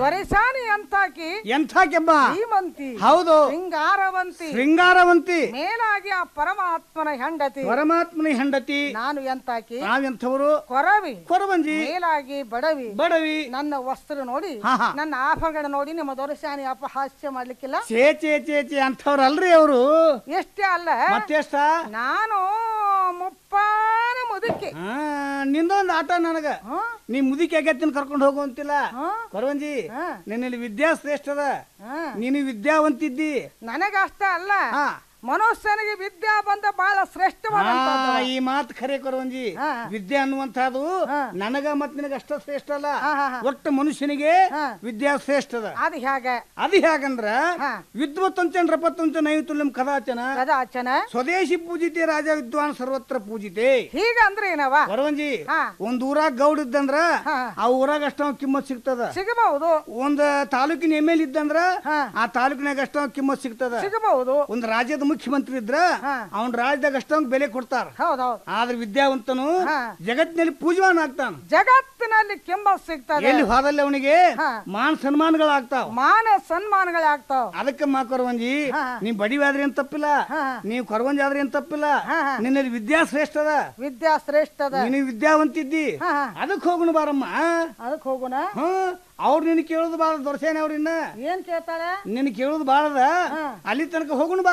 ದೊರೆಸಾನಿ ಅಂತಾಕಿ ಎಂಥ ಕೆಬ್ಬ ಶ್ರೀಮಂತಿ ಹೌದು ಶೃಂಗಾರವಂತಿ ಶೃಂಗಾರವಂತಿ ಮೇಲಾಗಿ ಆ ಪರಮಾತ್ಮನ ಹೆಂಡತಿ ಪರಮಾತ್ಮನ ಹೆಂಡತಿ ನಾನು ಎಂತಾಕಿ ನಾವೆಂಥವರು ಕೊರವಿ ಕೊರವಂಜಿ ಮೇಲಾಗಿ ಬಡವಿ ಬಡವಿ ನನ್ನ ವಸ್ತ್ರ ನೋಡಿ ಹಾ, ಹಾ. ನನ್ನ ಆಭರಣ ನೋಡಿ ನಿಮ್ಮ ದೊರೆಸಾನಿ ಅಪಹಾಸ್ಯ ಮಾಡ್ಲಿಕ್ಕಿಲ್ಲ ಚೇ ಚೇ ಚೇ ಚೇ ಅಂಥವ್ರಲ್ರಿ ಅವರು ಎಷ್ಟೇ ಅಲ್ಲ ಮತ್ತೆಷ್ಟ ನಾನು ಮುಪ್ಪಾನ ಮುದುಕಿ ಆ, ನಿಂದೊಂದು ಆಟ ನನಗ ಹಾ? ನೀ ಮುದುಕಿ ಆಗತ್ತಿನ ಕರ್ಕೊಂಡು ಹೋಗುವಂತಿಲ್ಲ ಹಾ? ಕೊರವಂಜಿ ಹಾ. ನಿನ್ನಲ್ಲಿ ವಿದ್ಯಾ ಶ್ರೇಷ್ಠದ ಹಾ. ನೀನು ವಿದ್ಯಾವಂತಿದ್ದಿ ನನಗಷ್ಟ ಅಲ್ಲ ಹಾ. ಮನುಷ್ಯನಿಗೆ ವಿದ್ಯಾ ಬಂದ ಬಹಳ ಶ್ರೇಷ್ಠವಾದಂತದ್ದು ಆ, ಈ ಮಾತು ಖರೆ ಕೊರವಂಜಿ ಹಾ. ವಿದ್ಯೆ ಅನ್ನುವಂಥದ್ದು ಹಾ. ನನಗ ಮತ್ ನಿನಗ ಅಷ್ಟ ಶ್ರೇಷ್ಠ ಅಲ್ಲ ಹಾ, ಹಾ, ಹಾ. ಒಟ್ಟು ಮನುಷ್ಯನಿಗೆ ಹಾ. ವಿದ್ಯಾ ಶ್ರೇಷ್ಠದ ಅದು ಹೇಗೆ ಅದು ಹೇಗಂದ್ರ ಹಾ. ವಿದ್ವತ್ತಂಚ ನೃಪತ್ತಂಚ ನೈತುಲ್ಯಂ ಕದಾಚನ ಕದಾಚನ ಸ್ವದೇಶಿ ಪೂಜಿತೆ ರಾಜ ವಿದ್ವಾನ್ ಸರ್ವತ್ರ ಪೂಜಿತೆ ಹೀಗಂದ್ರೆ ಏನವ ಕೊರವಂಜಿ ಹಾ. ಒಂದ್ ಊರಾಗ ಗೌಡ್ ಇದ್ದಂದ್ರ ಹಾ. ಆ ಊರಾಗ ಅಷ್ಟ ಕಿಮ್ಮತ್ ಸಿಗ್ತದ ಸಿಗಬಹುದು ಒಂದ್ ತಾಲೂಕಿನ ಎಮ್ ಎಲ್ ಇದ್ದಂದ್ರ ಹಾ. ಆ ತಾಲೂಕಿನಾಗ ಅಷ್ಟ ಕಿಮ್ಮತ್ ಸಿಗ್ತದ ಸಿಗಬಹುದು ಒಂದ್ ರಾಜ್ಯದ ಮುಖ್ಯಮಂತ್ರಿ ಇದ್ರ ಹಾ. ಅವನ್ ರಾಜ್ಯದಾಗ ಅಷ್ಟೊಂದ್ ಬೆಲೆ ಕೊಡ್ತಾರ ಹೌದೌದು ಆದ್ರೆ ವಿದ್ಯಾವಂತನು ಹಾ. ಜಗತ್ತಿನಲ್ಲಿ ಪೂಜವಾನ್ ಆಗ್ತಾನ ಜಗತ್ತಿನಲ್ಲಿ ಕೆಂಬ ಸಿಗ್ತದೆ ಎಲ್ಲಿ ಹೋದಲ್ಲಿ ಅವನಿಗೆ ಹಾ. ಮಾನ ಸನ್ಮಾನಗಳಾಗ್ತಾವ ಮಾನ ಸನ್ಮಾನಗಳಾಗ್ತಾವ ಅದಕ್ಕೆ ಮಾ ಕೊರವಂಜಿ ಹಾ. ನೀ ಬಡಿವಾದ್ರೆ ಏನ್ ತಪ್ಪಿಲ್ಲ ಹಾ. ನೀವು ಕೊರವಂಜಿ ಆದ್ರೆ ಏನ್ ತಪ್ಪಿಲ್ಲ ಹಾ, ಹಾ. ನಿನ್ನಲ್ಲಿ ವಿದ್ಯಾ ಶ್ರೇಷ್ಠದ ವಿದ್ಯಾ ಶ್ರೇಷ್ಠದ ನೀನು ವಿದ್ಯಾವಂತಿದ್ದಿ ಹಾ, ಹಾ. ಅದಕ್ಕೆ ಹೋಗುಣ ಬಾರಮ್ಮ ಅದಕ್ಕೆ ಹೋಗೋಣ ಹ್ಮ್ ಅವ್ರು ನಿನ್ ಕೇಳುದು ಬಾಳ ದೊರಸೇನೆ ಅವ್ರಿನ್ನ ಏನ್ ಕೇಳ್ತಾಳೆ ನಿನ್ ಕೇಳುದು ಬಾಳದ ಹಾ. ಅಲ್ಲಿ ತನಕ ಹೋಗುಣ ಬಾ